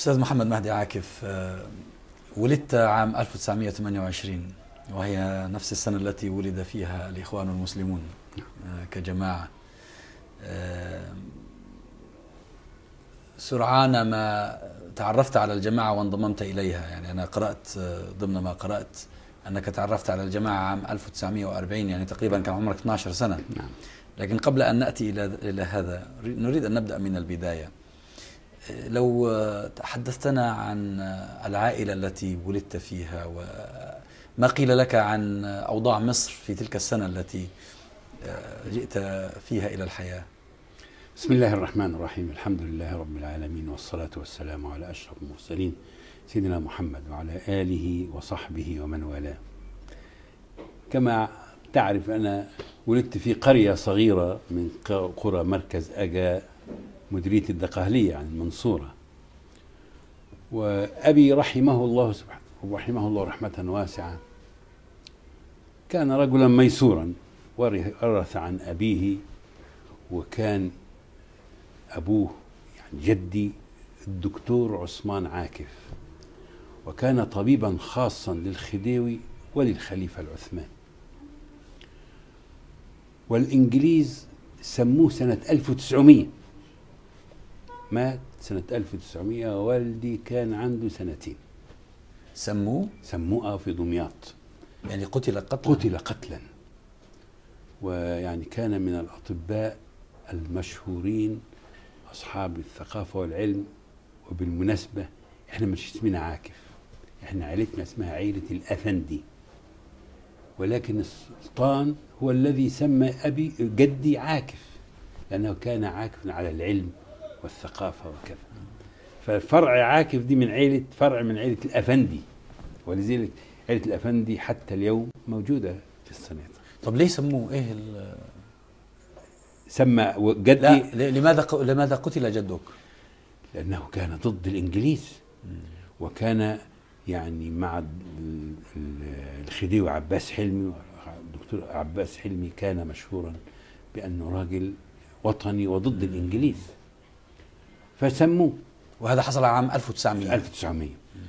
أستاذ محمد مهدي عاكف آه، ولدت عام 1928 وهي نفس السنة التي ولد فيها الإخوان المسلمون آه، كجماعة آه، سرعان ما تعرفت على الجماعة وانضممت إليها يعني أنا قرأت ضمن ما قرأت أنك تعرفت على الجماعة عام 1940 يعني تقريبا كان عمرك 12 سنة نعم لكن قبل أن نأتي إلى إلى هذا نريد أن نبدأ من البداية لو تحدثتنا عن العائلة التي ولدت فيها وما قيل لك عن أوضاع مصر في تلك السنة التي جئت فيها إلى الحياة بسم الله الرحمن الرحيم الحمد لله رب العالمين والصلاة والسلام على أشرف المرسلين سيدنا محمد وعلى آله وصحبه ومن والاه كما تعرف أنا ولدت في قرية صغيرة من قرى مركز أجا مديرية الدقهلية عن المنصورة وأبي رحمه الله سبحانه ورحمه الله رحمة واسعة كان رجلا ميسورا ورث عن أبيه وكان أبوه يعني جدي الدكتور عثمان عاكف وكان طبيبا خاصا للخديوي وللخليفة العثماني والإنجليز سموه سنة 1900 مات سنة 1900 والدي كان عنده سنتين سموه سموه في دمياط يعني قتل قتلا قتل قتلا ويعني كان من الأطباء المشهورين أصحاب الثقافة والعلم وبالمناسبة احنا مش اسمنا عاكف احنا عيلتنا اسمها عيلة الأفندي ولكن السلطان هو الذي سمى أبي جدي عاكف لأنه كان عاكفا على العلم والثقافة وكذا ففرع عاكف دي من عيلة فرع من عيلة الأفندي ولذلك عيلة الأفندي حتى اليوم موجودة في السنيطة طب ليه سموه ايه ال- سمى جدي لا ل- لماذا ق- لماذا قتل جدك؟ لأنه كان ضد الإنجليز وكان يعني مع ال- ال- الخديوي عباس حلمي الدكتور عباس حلمي كان مشهورا بأنه راجل وطني وضد الإنجليز فسموه وهذا حصل عام 1900 1900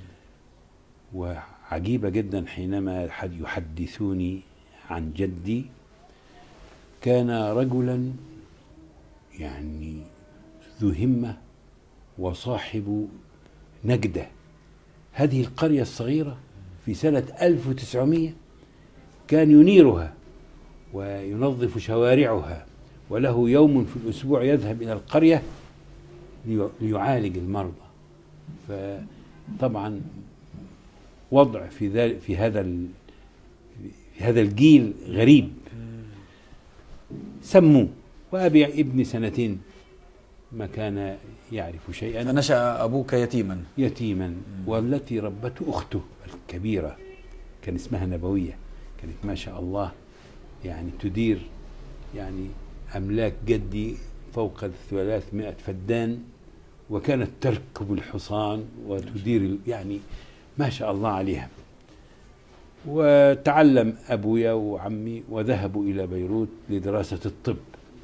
وعجيبة جدا حينما حد يحدثوني عن جدي كان رجلا يعني ذو همة وصاحب نجدة هذه القرية الصغيرة في سنة 1900 كان ينيرها وينظف شوارعها وله يوم في الأسبوع يذهب إلى القرية لي- ليعالج المرضى فطبعا وضع في ذلك في هذا ال- في هذا الجيل غريب سموه وابي ابني سنتين ما كان يعرف شيئا فنشأ أبوك يتيما يتيما والتي ربته اخته الكبيره كان اسمها نبويه كانت ما شاء الله يعني تدير يعني املاك جدي فوق الثلاثمائة فدان وكانت تركب الحصان وتدير ال- يعني ما شاء الله عليها وتعلم ابويا وعمي وذهبوا الى بيروت لدراسه الطب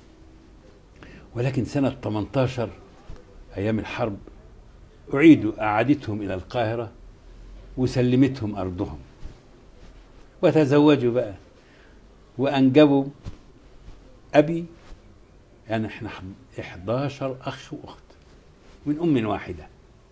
ولكن سنه 18 ايام الحرب اعيدوا اعادتهم الى القاهره وسلمتهم ارضهم وتزوجوا بقى وانجبوا ابي يعني احنا 11 اخ واخت من ام واحده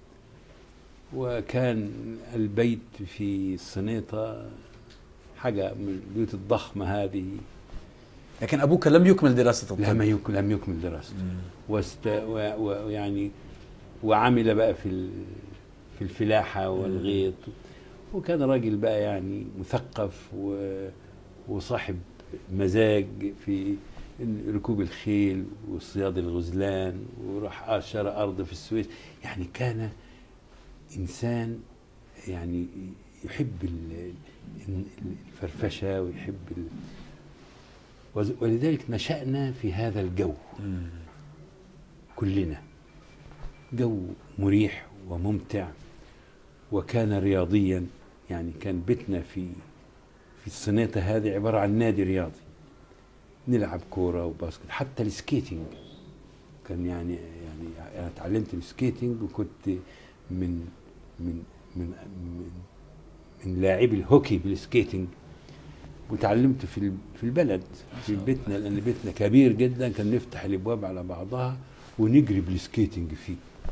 وكان البيت في السنيطه حاجه من البيوت الضخمه هذه لكن أبوك لم يكمل دراسة الطب لم يكن لم يكمل دراسته مم. واست و- ويعني وعمل بقى في ال- في الفلاحه والغيط وكان راجل بقى يعني مثقف و- وصاحب مزاج في ركوب الخيل واصطياد الغزلان وراح شرى ارض في السويس يعني كان انسان يعني يحب ال- الفرفشه ويحب ال- وز- ولذلك نشأنا في هذا الجو مم. كلنا جو مريح وممتع وكان رياضيا يعني كان بيتنا في في السنيطة هذه عبارة عن نادي رياضي نلعب كورة وباسكت حتى السكيتنج كان يعني يعني أنا اتعلمت السكيتنج وكنت من من من من, من لاعبي الهوكي بالسكيتنج وتعلمت في ال- في البلد في الله. بيتنا لان بيتنا كبير جدا كان نفتح الابواب على بعضها ونجري بالسكيتنج فيه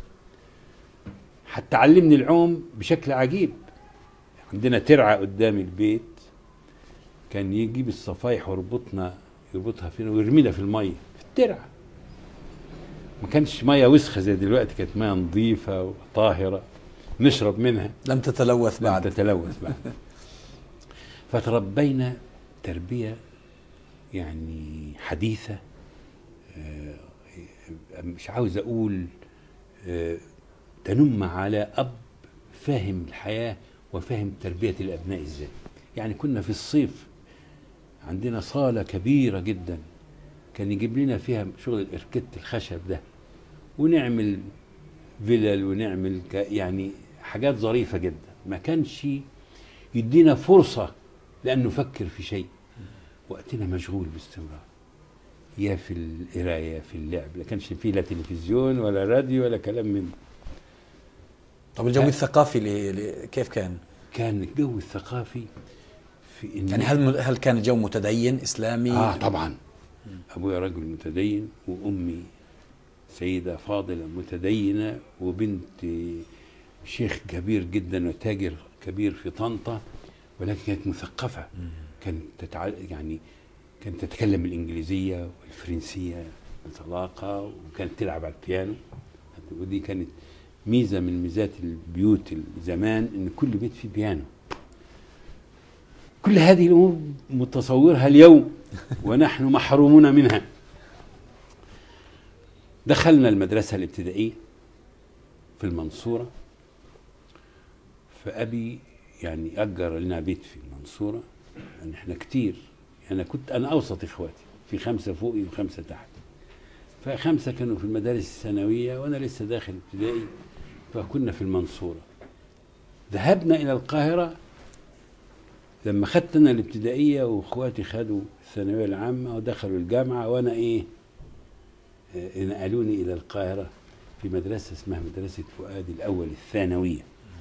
حتى علمني العوم بشكل عجيب عندنا ترعه قدام البيت كان يجيب الصفايح ويربطنا يربطها فينا ويرمينا في الميه في الترعه ما كانش ميه وسخه زي دلوقتي كانت ميه نظيفه وطاهره نشرب منها لم تتلوث لم بعد تتلوث بعد فتربينا تربية يعني حديثة آه، مش عاوز أقول آه، تنم على أب فاهم الحياة وفاهم تربية الأبناء إزاي يعني كنا في الصيف عندنا صالة كبيرة جدا كان يجيب لنا فيها شغل الإركت الخشب ده ونعمل فيلل ونعمل ك- يعني حاجات ظريفة جدا ما كانش يدينا فرصة لأن نفكر في شيء وقتنا مشغول باستمرار يا في القراية يا في اللعب لا كانش فيه لا تلفزيون ولا راديو ولا كلام من ده. طب الجو لا. الثقافي ل- ل- كيف كان؟ كان الجو الثقافي في إن يعني هل هل كان الجو متدين اسلامي؟ آه طبعا أبويا رجل متدين وأمي سيدة فاضلة متدينة وبنت شيخ كبير جدا وتاجر كبير في طنطا ولكن كانت مثقفة كانت تتع... يعني كانت تتكلم الإنجليزية والفرنسية بطلاقة وكانت تلعب على البيانو ودي كانت ميزة من ميزات البيوت زمان إن كل بيت فيه بيانو كل هذه الأمور متصورها اليوم ونحن محرومون منها دخلنا المدرسة الابتدائية في المنصورة فأبي يعني أجر لنا بيت في المنصورة يعني احنا كتير أنا كنت أنا أوسط إخواتي في خمسة فوقي وخمسة تحت فخمسة كانوا في المدارس الثانوية وأنا لسه داخل ابتدائي فكنا في المنصورة ذهبنا إلى القاهرة لما خدت أنا الابتدائية وإخواتي خدوا الثانوية العامة ودخلوا الجامعة وأنا إيه آه، نقلوني إلى القاهرة في مدرسة اسمها مدرسة فؤاد الأول الثانوية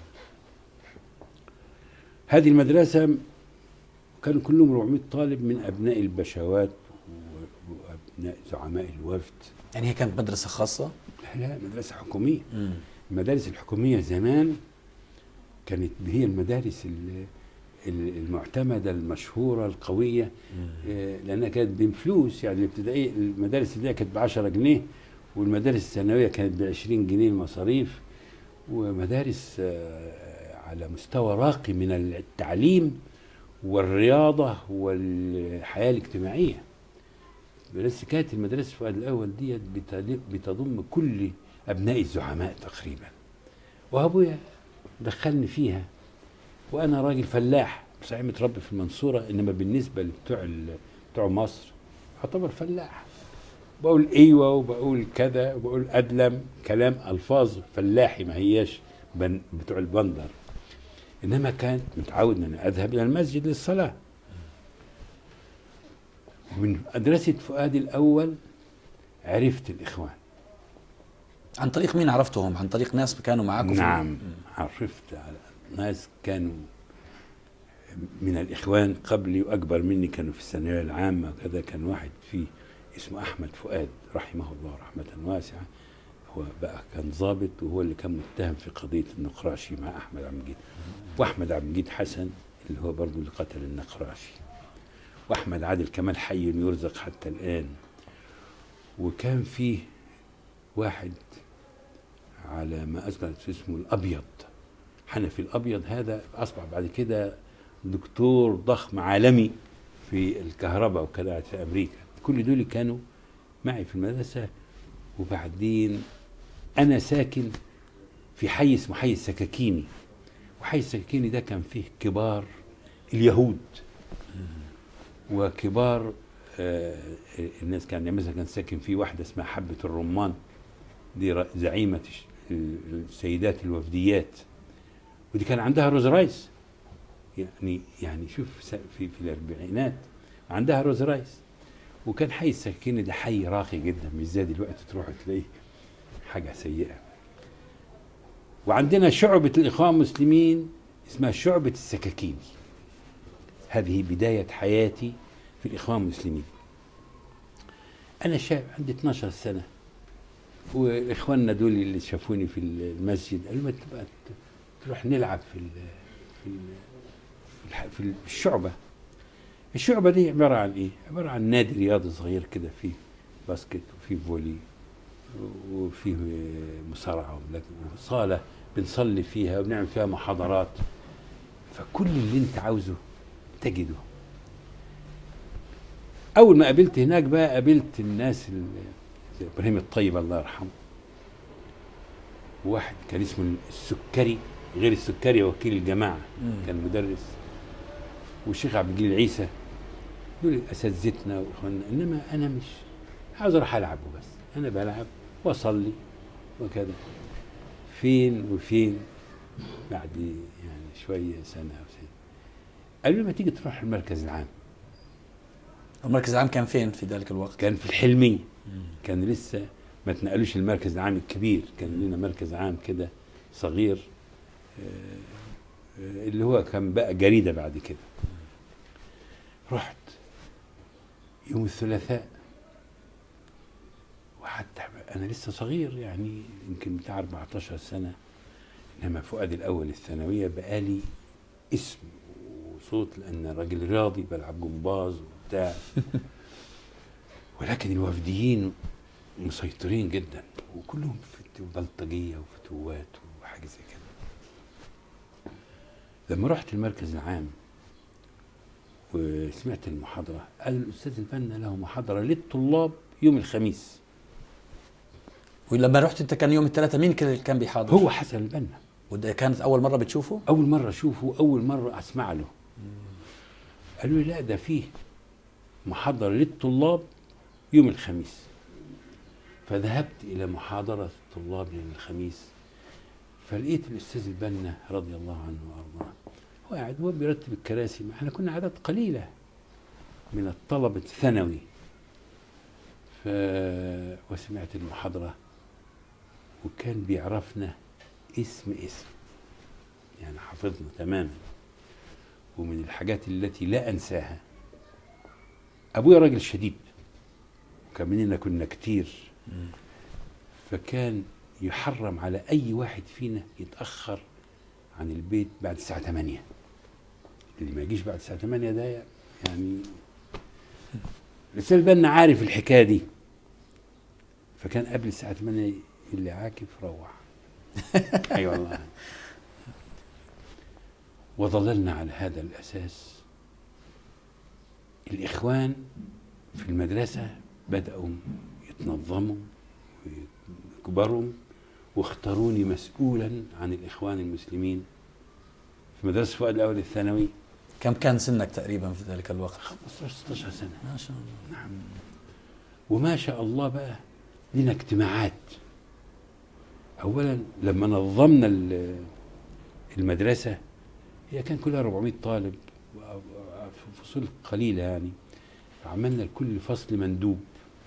هذه المدرسة كانوا كلهم 400 طالب من أبناء البشوات و- وأبناء زعماء الوفد يعني هي كانت مدرسه خاصه؟ لا لا مدرسة حكومية مم. المدارس الحكومية زمان كانت هي المدارس ال- ال- المعتمدة المشهورة القوية آه، لأنها كانت بفلوس يعني الابتدائية المدارس الابتدائية كانت ب 10 جنيه والمدارس الثانوية كانت ب 20 جنيه المصاريف ومدارس آه، على مستوى راقي من التعليم والرياضة والحياة الاجتماعية بس كانت المدرسة فؤاد الأول ديت بتل- بتضم كل أبناء الزعماء تقريبا وأبويا دخلني فيها وأنا راجل فلاح صحيح متربي في المنصورة إنما بالنسبة لبتوع ال- بتوع مصر أعتبر فلاح بقول ايوه وبقول كذا وبقول ادلم كلام الفاظ فلاحي ما هياش بن بتوع البندر انما كان متعود ان انا اذهب الى المسجد للصلاه ومن مدرسه فؤاد الاول عرفت الاخوان عن طريق مين عرفتهم؟ عن طريق ناس كانوا معاكم في- نعم عرفت على ناس كانوا من الإخوان قبلي وأكبر مني كانوا في الثانوية العامة وكذا كان واحد فيه اسمه أحمد فؤاد رحمه الله رحمة واسعة هو بقى كان ضابط وهو اللي كان متهم في قضية النقراشي مع أحمد عبد المجيد وأحمد عبد المجيد حسن اللي هو برضه اللي قتل النقراشي وأحمد عادل كمال حي يرزق حتى الآن وكان فيه واحد على ما اثبت اسمه الابيض حنفي الابيض هذا اصبح بعد كده دكتور ضخم عالمي في الكهرباء وكذا في امريكا كل دول كانوا معي في المدرسه وبعدين انا ساكن في حي اسمه حي السكاكيني وحي السكاكيني ده كان فيه كبار اليهود وكبار آه الناس كان يعني مثلا كان ساكن فيه واحده اسمها حبه الرمان دي ر- زعيمة الش- ال- السيدات الوفديات ودي كان عندها روز رايس يعني يعني شوف س- في في الاربعينات عندها روز رايس وكان حي السكينة ده حي راقي جدا مش زي دلوقتي تروح تلاقيه حاجة سيئة وعندنا شعبة الإخوان المسلمين اسمها شعبة السكاكين هذه بداية حياتي في الإخوان المسلمين أنا شاب عندي 12 سنة وإخواننا دول اللي شافوني في المسجد قالوا ما تبقى تروح نلعب في ال في ال في, الح- في الشعبة الشعبة دي عبارة عن إيه؟ عبارة عن نادي رياضي صغير كده فيه باسكت وفيه فولي وفيه مصارعة وملاكمة وصالة بنصلي فيها وبنعمل فيها محاضرات فكل اللي انت عاوزه تجده اول ما قابلت هناك بقى قابلت الناس ال- زي ابراهيم الطيب الله يرحمه واحد كان اسمه السكري غير السكري وكيل الجماعه كان مدرس والشيخ عبد الجليل عيسى دول اساتذتنا واخواننا انما انا مش عاوز اروح العب وبس انا بلعب واصلي وكذا فين وفين بعد يعني شويه سنه او سنه قالوا لي ما تيجي تروح المركز العام المركز العام كان فين في ذلك الوقت؟ كان في الحلميه كان لسه ما تنقلوش المركز العام الكبير كان لنا مركز عام كده صغير آه، آه، اللي هو كان بقى جريده بعد كده رحت يوم الثلاثاء وحتى انا لسه صغير يعني يمكن بتاع 14 سنه انما فؤاد الاول الثانويه بقالي اسم وصوت لان راجل رياضي بلعب جمباز وبتاع ولكن الوفديين مسيطرين جدا وكلهم فت- بلطجيه وفتوات وحاجه زي كده لما رحت المركز العام وسمعت المحاضره قال الاستاذ البنا له محاضره للطلاب يوم الخميس ولما رحت انت كان يوم الثلاثاء مين كان كان بيحاضر؟ هو حسن البنا وده كانت اول مره بتشوفه؟ اول مره اشوفه اول مره اسمع له قالوا لي لا ده فيه محاضره للطلاب يوم الخميس فذهبت الى محاضره الطلاب يوم الخميس فلقيت الاستاذ البنا رضي الله عنه وارضاه هو قاعد هو بيرتب الكراسي ما احنا كنا عدد قليله من الطلبه الثانوي ف وسمعت المحاضره وكان بيعرفنا اسم اسم يعني حافظنا تماما ومن الحاجات التي لا انساها ابويا راجل شديد وكان مننا كنا كتير فكان يحرم على اي واحد فينا يتاخر عن البيت بعد الساعه 8 اللي ما يجيش بعد الساعه 8 ده يعني الاستاذ البنا عارف الحكايه دي فكان قبل الساعه 8 اللي عاكف روح اي أيوة والله وظللنا على هذا الاساس الاخوان في المدرسه بداوا يتنظموا ويكبروا واختاروني مسؤولا عن الاخوان المسلمين في مدرسه فؤاد الاول الثانوي كم كان سنك تقريبا في ذلك الوقت؟ 15 16 سنه ما شاء الله نعم وما شاء الله بقى لنا اجتماعات اولا لما نظمنا ال- المدرسه هي كان كلها 400 طالب و- و- في فصول قليله يعني عملنا لكل فصل مندوب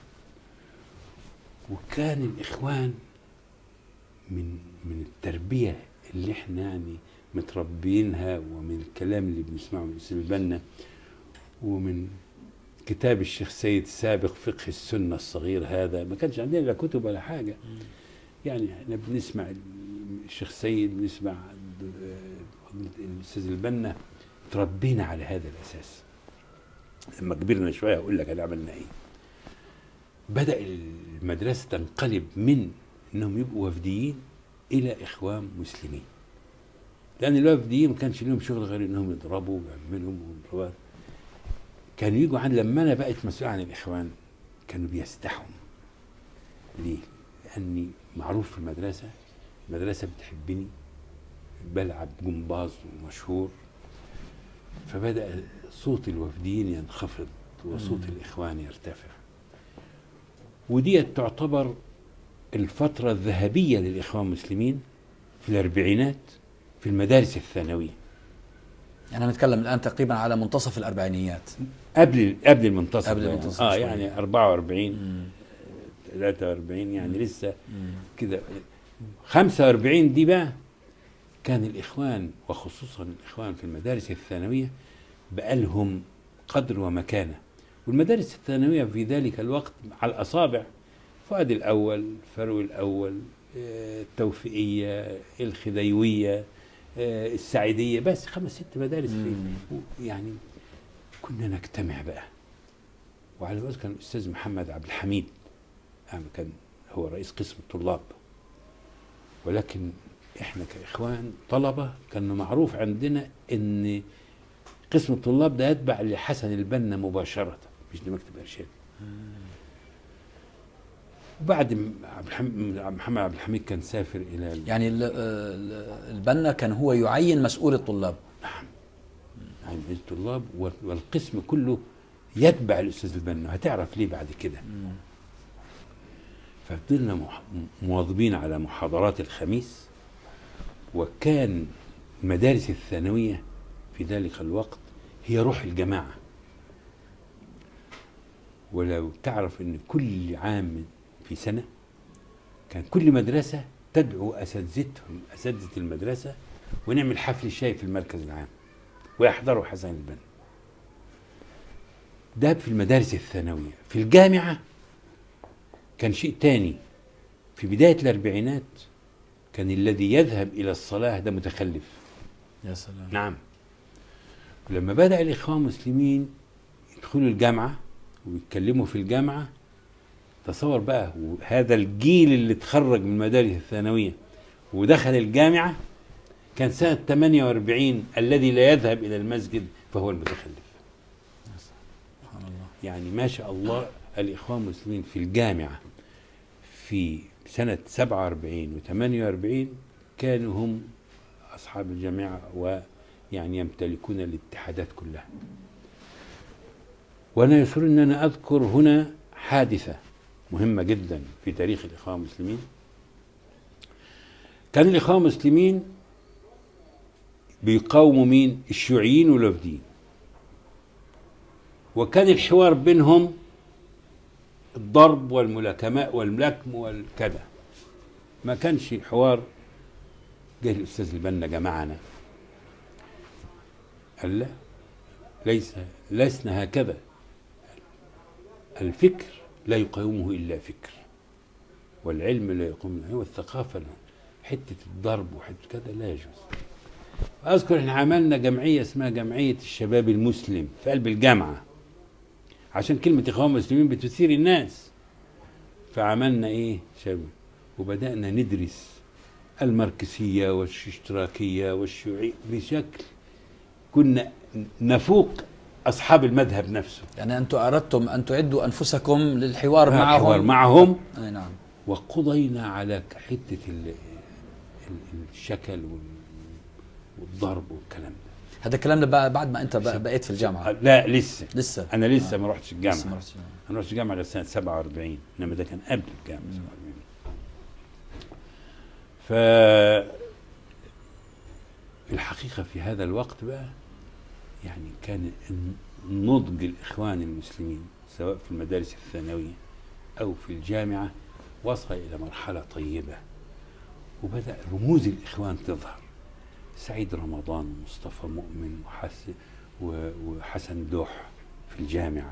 وكان الاخوان من من التربيه اللي احنا يعني متربيينها ومن الكلام اللي بنسمعه من الاستاذ البنا ومن كتاب الشيخ سيد سابق فقه السنة الصغير هذا ما كانش عندنا لا كتب ولا حاجة يعني احنا بنسمع الشيخ سيد بنسمع الأستاذ البنا تربينا على هذا الأساس لما كبرنا شوية أقول لك أنا عملنا إيه بدأ المدرسة تنقلب من إنهم يبقوا وفديين إلى إخوان مسلمين لأن الوفديين ما كانش لهم شغل غير إنهم يضربوا ويعملوا مضربات كانوا يجوا عن لما انا بقيت مسؤول عن الاخوان كانوا بيستحوا ليه؟ لاني معروف في المدرسه المدرسه بتحبني بلعب جمباز ومشهور فبدا صوت الوفديين ينخفض وصوت الاخوان يرتفع ودي تعتبر الفتره الذهبيه للاخوان المسلمين في الاربعينات في المدارس الثانويه يعني نتكلم الان تقريبا على منتصف الاربعينيات قبل قبل المنتصف قبل ده المنتصف اه شوية. يعني 44 43 يعني لسه كده 45 دي بقى كان الإخوان وخصوصا الإخوان في المدارس الثانوية بقالهم قدر ومكانة والمدارس الثانوية في ذلك الوقت على الأصابع فؤاد الأول فرو الأول آه، التوفيقية الخديوية آه، السعيدية بس خمس ست مدارس في مم. يعني كنا نجتمع بقى وعلى الوقت كان الأستاذ محمد عبد الحميد يعني كان هو رئيس قسم الطلاب ولكن احنا كإخوان طلبة كان معروف عندنا ان قسم الطلاب ده يتبع لحسن البنا مباشرة مش لمكتب إرشاد وبعد ما عبد الحميد عبد محمد عبد الحميد كان سافر إلى ال- يعني ال- ال- البنا كان هو يعين مسؤول الطلاب عن الطلاب وال- والقسم كله يتبع الأستاذ البنا هتعرف ليه بعد كده ففضلنا مح- مواظبين على محاضرات الخميس وكان المدارس الثانوية في ذلك الوقت هي روح الجماعة ولو تعرف ان كل عام في سنة كان كل مدرسة تدعو أساتذتهم أساتذة المدرسة ونعمل حفل شاي في المركز العام ويحضروا حسن البنا ده في المدارس الثانوية في الجامعة كان شيء تاني في بداية الأربعينات كان الذي يذهب إلى الصلاة ده متخلف يا سلام نعم ولما بدأ الإخوان المسلمين يدخلوا الجامعة ويتكلموا في الجامعة تصور بقى هذا الجيل اللي اتخرج من المدارس الثانوية ودخل الجامعة كان سنة 48 الذي لا يذهب إلى المسجد فهو المتخلف سبحان الله يعني ما شاء الله الإخوان المسلمين في الجامعة في سنة 47 و 48 كانوا هم أصحاب الجامعة ويعني يمتلكون الاتحادات كلها وأنا يسرني أن أنا أذكر هنا حادثة مهمة جدا في تاريخ الإخوان المسلمين كان الإخوان المسلمين بيقاوموا مين؟ الشيوعيين والوفديين وكان الحوار بينهم الضرب والملاكمات واللكم والكذا ما كانش حوار جه الاستاذ البنا جمعنا قال لا ليس لسنا هكذا الفكر لا يقاومه الا فكر والعلم لا يقوم هو الثقافه حته الضرب وحته كذا لا يجوز اذكر احنا عملنا جمعيه اسمها جمعيه الشباب المسلم في قلب الجامعه عشان كلمة إخوان مسلمين بتثير الناس فعملنا إيه شباب وبدأنا ندرس الماركسية والاشتراكية والشيوعية بشكل كنا نفوق أصحاب المذهب نفسه يعني أنتم أردتم أن تعدوا أنفسكم للحوار معهم الحوار معهم أي نعم وقضينا على حتة ال- ال- الشكل وال- والضرب والكلام ده هذا الكلام ده بقى بعد ما أنت بقى بقيت في الجامعة لا لسه لسه أنا لسه ما رحتش لسه الجامعة ما رحتش الجامعة. انا رحت الجامعه لسنه 47 انما ده كان قبل الجامعه 47 ف الحقيقه في هذا الوقت بقى يعني كان نضج الاخوان المسلمين سواء في المدارس الثانويه او في الجامعه وصل الى مرحله طيبه وبدا رموز الاخوان تظهر سعيد رمضان ومصطفى مؤمن وحسن وحسن دوح في الجامعه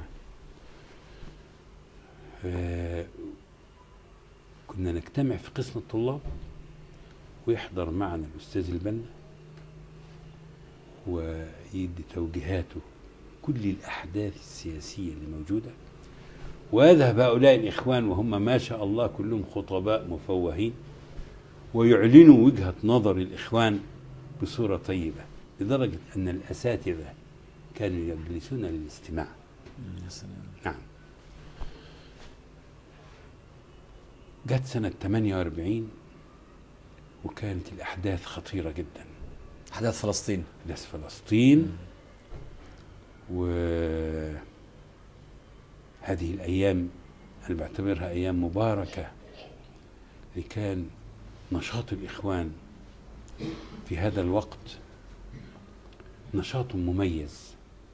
ف- كنا نجتمع في قسم الطلاب ويحضر معنا الأستاذ البنا ويدي توجيهاته كل الأحداث السياسية اللي موجودة ويذهب هؤلاء الإخوان وهم ما شاء الله كلهم خطباء مفوهين ويعلنوا وجهة نظر الإخوان بصورة طيبة لدرجة أن الأساتذة كانوا يجلسون للاستماع يا سلام نعم جت سنة 48 وكانت الأحداث خطيرة جدا أحداث فلسطين أحداث فلسطين وهذه الأيام أنا بعتبرها أيام مباركة لكان نشاط الإخوان في هذا الوقت نشاط مميز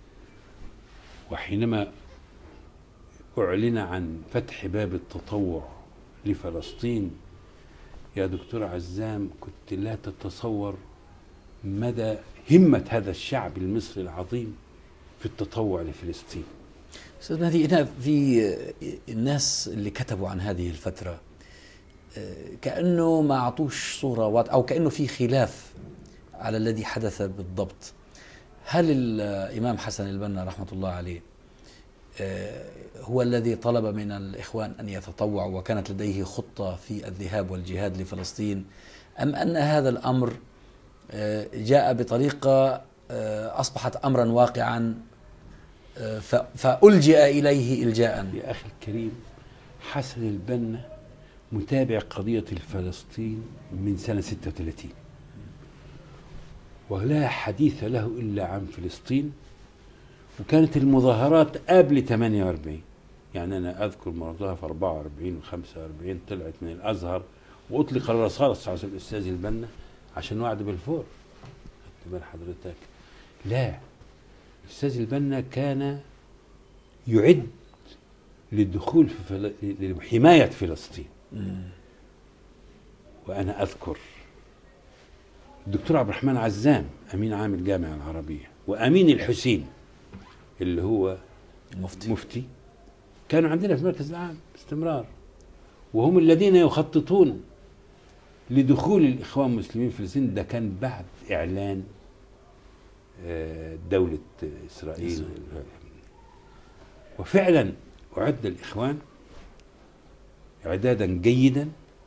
وحينما أعلن عن فتح باب التطوع لفلسطين يا دكتور عزام كنت لا تتصور مدى همة هذا الشعب المصري العظيم في التطوع لفلسطين استاذ مهدي هنا في الناس اللي كتبوا عن هذه الفتره آه، كانه ما اعطوش صوره واضحه او كانه في خلاف على الذي حدث بالضبط هل الامام حسن البنا رحمه الله عليه آه، هو الذي طلب من الاخوان ان يتطوعوا وكانت لديه خطه في الذهاب والجهاد لفلسطين ام ان هذا الامر آه، جاء بطريقه اصبحت امرا واقعا فألجأ إليه إلجاء يا أخي الكريم حسن البنا متابع قضية الفلسطين من سنة 36 ولا حديث له إلا عن فلسطين وكانت المظاهرات قبل 48 يعني أنا أذكر مرضها في 44 و 45 طلعت من الأزهر وأطلق الرصاص على الأستاذ البنا عشان وعد بالفور خدت بال حضرتك لا الأستاذ البنا كان يعد للدخول في فل... لحماية فلسطين وأنا أذكر الدكتور عبد الرحمن عزام أمين عام الجامعة العربية وأمين الحسين اللي هو مفتي مفتي كانوا عندنا في المركز العام باستمرار وهم الذين يخططون لدخول الإخوان المسلمين في فلسطين ده كان بعد إعلان دولة إسرائيل وفعلا أعد الإخوان إعدادا جيدا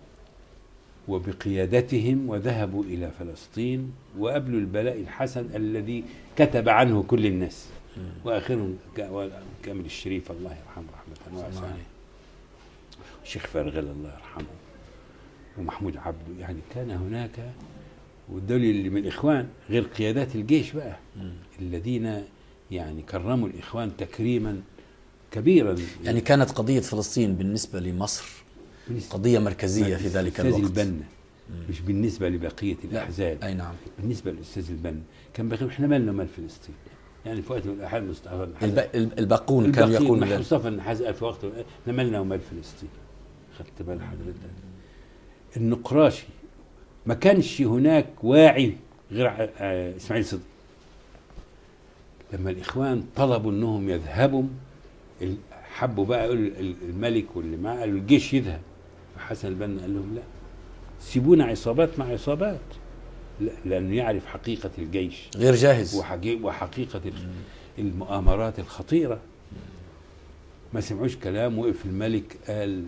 وبقيادتهم وذهبوا إلى فلسطين وقبلوا البلاء الحسن الذي كتب عنه كل الناس وآخرهم كامل الشريف الله يرحمه رحمة واسعة الشيخ فرغل الله يرحمه ومحمود عبده يعني كان هناك والدول اللي من الإخوان غير قيادات الجيش بقى الذين يعني كرموا الإخوان تكريما كبيرا يعني كانت قضية فلسطين بالنسبة لمصر قضية مركزية في ذلك الوقت البنا مش بالنسبة لبقية الأحزاب أي نعم بالنسبة للأستاذ البنا كان بقى احنا مالنا مال فلسطين يعني في وقت من الأحيان مصطفى الباقون كانوا يقولون مصطفى النحاس في وقت احنا مالنا ومال فلسطين خدت بال حضرتك النقراشي ما كانش هناك واعي غير آه، اسماعيل صدق لما الاخوان طلبوا انهم يذهبوا حبوا بقى يقولوا الملك واللي معاه قالوا الجيش يذهب فحسن البنا قال لهم لا سيبونا عصابات مع عصابات لانه يعرف حقيقه الجيش غير جاهز وحقيقه المؤامرات الخطيره ما سمعوش كلام وقف الملك قال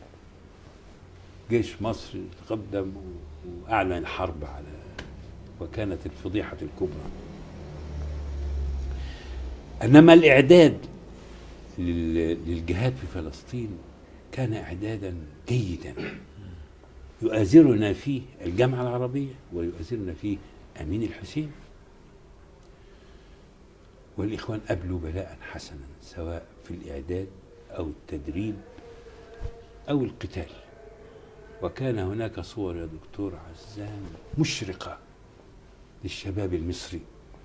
جيش مصر تقدم وأعلن الحرب على وكانت الفضيحة الكبرى إنما الإعداد للجهاد في فلسطين كان إعدادا جيدا يؤازرنا فيه الجامعة العربية ويؤازرنا فيه أمين الحسين والإخوان أبلوا بلاء حسنا سواء في الإعداد أو التدريب أو القتال وكان هناك صور يا دكتور عزام مشرقة للشباب المصري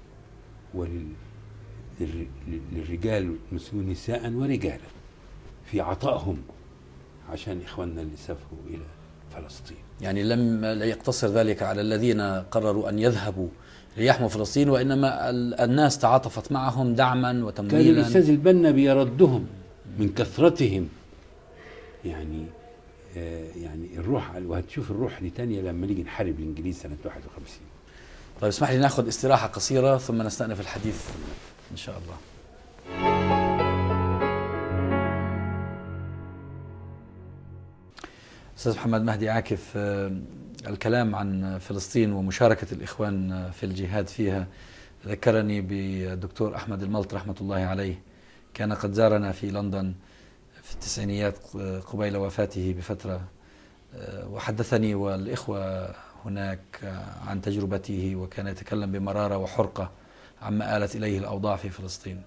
وللرجال المسلمين نساء ورجالا في عطائهم عشان إخواننا اللي سافروا إلى فلسطين يعني لم يقتصر ذلك على الذين قرروا أن يذهبوا ليحموا فلسطين وإنما الناس تعاطفت معهم دعما وتمويلا كان الأستاذ البنا بيردهم من كثرتهم يعني آه، يعني الروح وهتشوف الروح دي تانية لما نيجي نحارب الانجليز سنه 51 طيب اسمح لي ناخذ استراحه قصيره ثم نستأنف الحديث ان شاء الله استاذ محمد مهدي عاكف آه، الكلام عن فلسطين ومشاركه الاخوان في الجهاد فيها ذكرني بالدكتور احمد الملط رحمه الله عليه كان قد زارنا في لندن في التسعينيات قبيل وفاته بفترة آه، وحدثني والإخوة هناك عن تجربته وكان يتكلم بمرارة وحرقة عما آلت إليه الأوضاع في فلسطين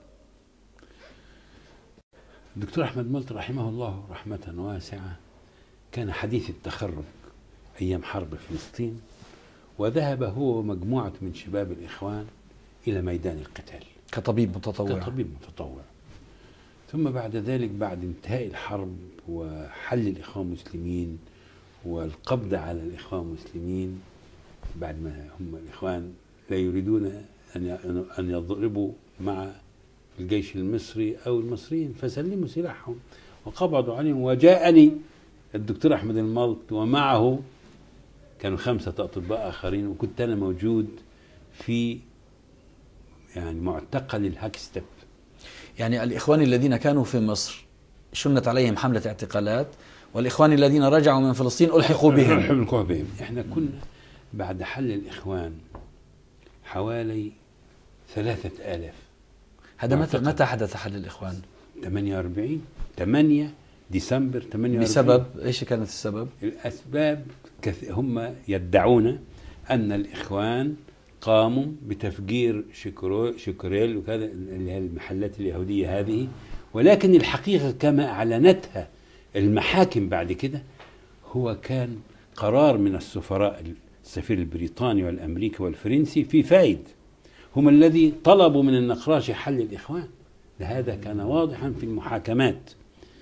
الدكتور أحمد ملت رحمه الله رحمة واسعة كان حديث التخرج أيام حرب فلسطين وذهب هو ومجموعة من شباب الإخوان إلى ميدان القتال كطبيب متطوع كطبيب متطوع ثم بعد ذلك بعد انتهاء الحرب وحل الإخوان المسلمين والقبض على الإخوان المسلمين بعد ما هم الإخوان لا يريدون ان ي- ان يضربوا مع الجيش المصري او المصريين فسلموا سلاحهم وقبضوا عليهم وجاءني الدكتور احمد الملط ومعه كانوا خمسه اطباء اخرين وكنت انا موجود في يعني معتقل الهاكستب يعني الإخوان الذين كانوا في مصر شنت عليهم حملة اعتقالات والإخوان الذين رجعوا من فلسطين ألحقوا بهم الحقوا بهم احنا كنا بعد حل الاخوان حوالي ثلاثة آلاف هذا متى معتقل. متى حدث حل الإخوان 48 8 ديسمبر 48 بسبب إيش كانت السبب الأسباب كث... هم يدعون أن الإخوان قاموا بتفجير شكرو... شكريل وكذا اللي هي المحلات اليهودية هذه ولكن الحقيقة كما أعلنتها المحاكم بعد كده هو كان قرار من السفراء السفير البريطاني والأمريكي والفرنسي في فايد هم الذي طلبوا من النقراش حل الإخوان هذا كان واضحا في المحاكمات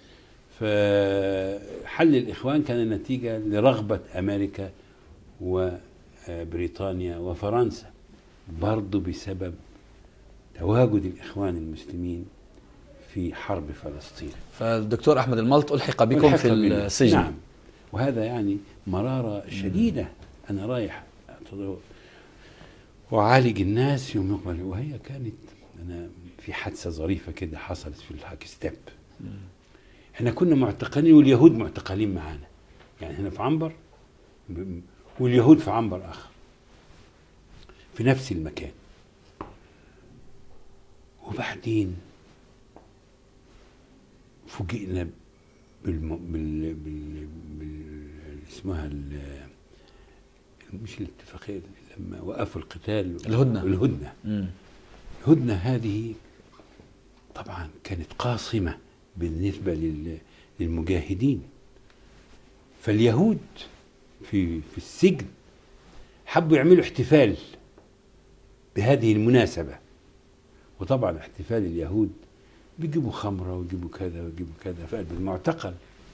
فحل الإخوان كان نتيجة لرغبة أمريكا وبريطانيا وفرنسا برضو بسبب تواجد الإخوان المسلمين في حرب فلسطين فالدكتور أحمد الملط ألحق بكم في والحق بنا. السجن نعم وهذا يعني مرارة شديدة أنا رايح أعتذر وعالج الناس يوم يقبل وهي كانت أنا في حادثة ظريفة كده حصلت في الهاك ستيب احنا كنا معتقلين واليهود معتقلين معانا يعني هنا في عنبر ب- واليهود في عنبر آخر في نفس المكان وبعدين فوجئنا بالم... بال... بال... بال... اسمها ال... مش الاتفاقية لما وقفوا القتال الهدنة. الهدنة مم. الهدنة هذه طبعا كانت قاصمة بالنسبة لل... للمجاهدين فاليهود في في السجن حبوا يعملوا احتفال بهذه المناسبة وطبعا احتفال اليهود بيجيبوا خمرة ويجيبوا كذا ويجيبوا كذا في قلب المعتقل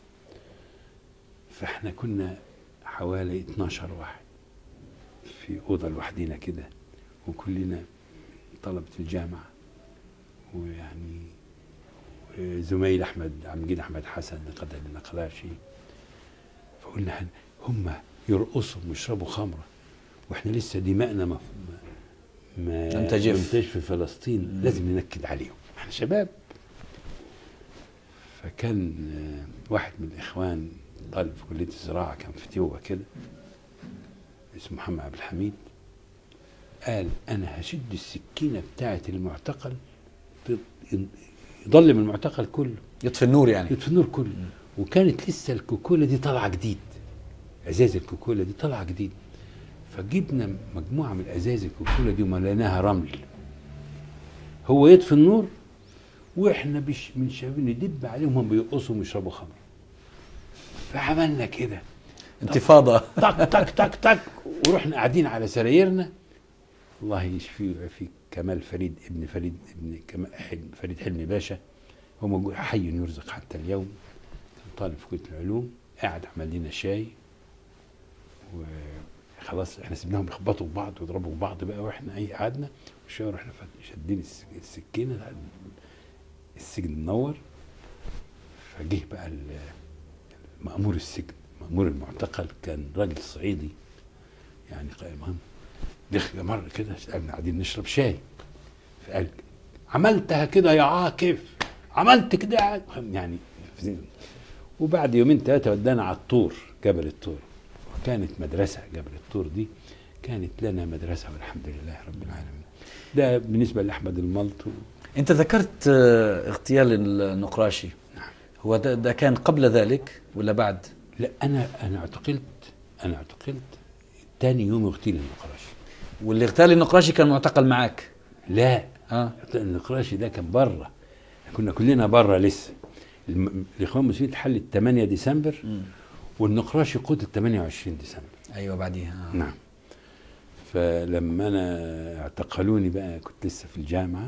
فاحنا كنا حوالي 12 واحد في أوضة لوحدينا كده وكلنا طلبة الجامعة ويعني زميل أحمد عبد المجيد أحمد حسن قدر النقلاشي فقلنا هن- هم يرقصوا ويشربوا خمرة واحنا لسه دماءنا ما ما لم تجف. لم تجف في فلسطين مم. لازم ننكد عليهم احنا شباب فكان آه، واحد من الاخوان طالب في كليه الزراعه كان في تيوبا كده اسمه محمد عبد الحميد قال انا هشد السكينه بتاعه المعتقل ت- يضلم المعتقل كله يطفي النور يعني يطفي النور كله وكانت لسه الكوكولا دي طالعه جديد ازاز الكوكولا دي طالعه جديد فجبنا مجموعه من ازاز الكوكولا دي ومليناها رمل هو يطفي النور واحنا بش من شباب ندب عليهم هم بيرقصوا ويشربوا خمر فعملنا كده انتفاضة تك تك تك تك ورحنا قاعدين على سرايرنا الله يشفيه ويعافيه كمال فريد ابن فريد ابن كمال حلم فريد حلمي باشا هو موجود حي يرزق حتى اليوم كان طالب في كليه العلوم قاعد عمل لنا شاي وخلاص احنا سيبناهم يخبطوا في بعض ويضربوا في بعض بقى واحنا ايه قعدنا والشاي رحنا فات- شادين الس- السكينه السجن منور فجه بقى ال- مأمور السجن مأمور المعتقل كان راجل صعيدي يعني قائم مهم دخل مرة كده سألنا قاعدين نشرب شاي فقال عملتها كده يا عاكف عملت كده يا عاكف. يعني وبعد يومين ثلاثة ودانا على الطور جبل الطور وكانت مدرسة جبل الطور دي كانت لنا مدرسة والحمد لله رب العالمين ده بالنسبة لأحمد الملط و- أنت ذكرت آه، اغتيال النقراشي نعم. هو ده, ده كان قبل ذلك ولا بعد؟ لا أنا أنا اعتقلت أنا اعتقلت تاني يوم اغتيل النقراشي واللي اغتال النقراشي كان معتقل معك لا اه النقراشي ده كان بره كنا كلنا بره لسه الم- الاخوان المسلمين اتحل 8 ديسمبر مم. والنقراشي قتل 28 ديسمبر ايوه بعديها آه. نعم فلما انا اعتقلوني بقى كنت لسه في الجامعه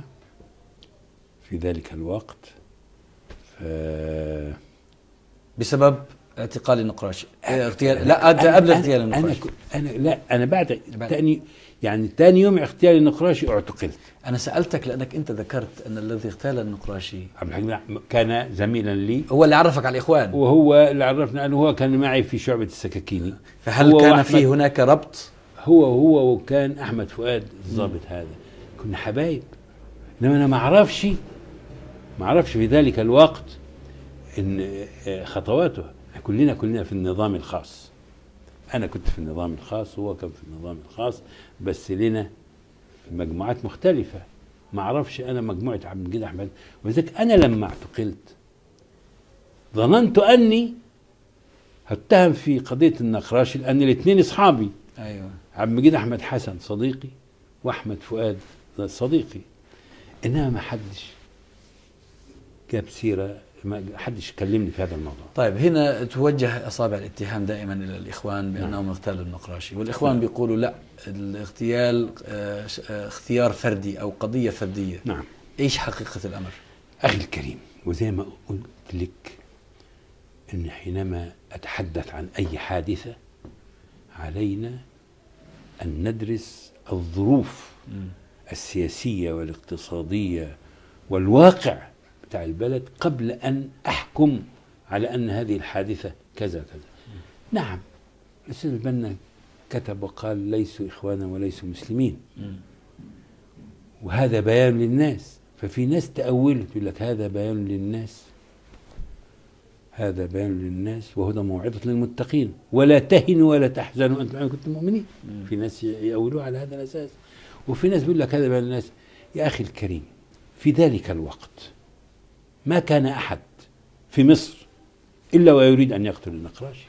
في ذلك الوقت ف بسبب اعتقال النقراشي إيه، اغتيال لا أنت قبل اغتيال انا النقراشي ك- انا لا انا بعد بعد. تاني يعني تاني يوم اغتيال النقراشي اعتقلت انا سالتك لانك انت ذكرت ان الذي اغتال النقراشي عبد الحليم كان زميلا لي هو اللي عرفك على الاخوان وهو اللي عرفنا انه هو كان معي في شعبة السكاكيني فهل هو كان وأحمد- في هناك ربط هو هو وكان احمد فؤاد الضابط هذا كنا حبايب انما انا ما اعرفش ما اعرفش في ذلك الوقت ان آه، خطواته كلنا كلنا في النظام الخاص انا كنت في النظام الخاص وهو كان في النظام الخاص بس لنا في مجموعات مختلفة ما اعرفش انا مجموعة عبد المجيد احمد ولذلك انا لما اعتقلت ظننت اني هتهم في قضية النقراشي لان الاثنين اصحابي ايوه عبد المجيد احمد حسن صديقي واحمد فؤاد صديقي انما ما حدش جاب سيره ما حدش كلمني في هذا الموضوع طيب هنا توجه اصابع الاتهام دائما الى الاخوان بانهم اغتالوا النقراشي والاخوان بيقولوا لا الاغتيال آه، ش- آه، اختيار فردي او قضيه فرديه نعم ايش حقيقه الامر اخي الكريم وزي ما قلت لك ان حينما اتحدث عن اي حادثه علينا ان ندرس الظروف السياسيه والاقتصاديه والواقع بتاع البلد قبل ان احكم على ان هذه الحادثه كذا كذا نعم الاستاذ البنا كتب وقال ليسوا اخوانا وليسوا مسلمين مم. وهذا بيان للناس ففي ناس تأولت يقول لك هذا بيان للناس هذا بيان للناس وهدى موعظة للمتقين ولا تهنوا ولا تحزنوا أنتم معنا كنتم مؤمنين في ناس يأولوه على هذا الأساس وفي ناس بيقول لك هذا بيان للناس يا أخي الكريم في ذلك الوقت ما كان أحد في مصر إلا ويريد أن يقتل النقراشي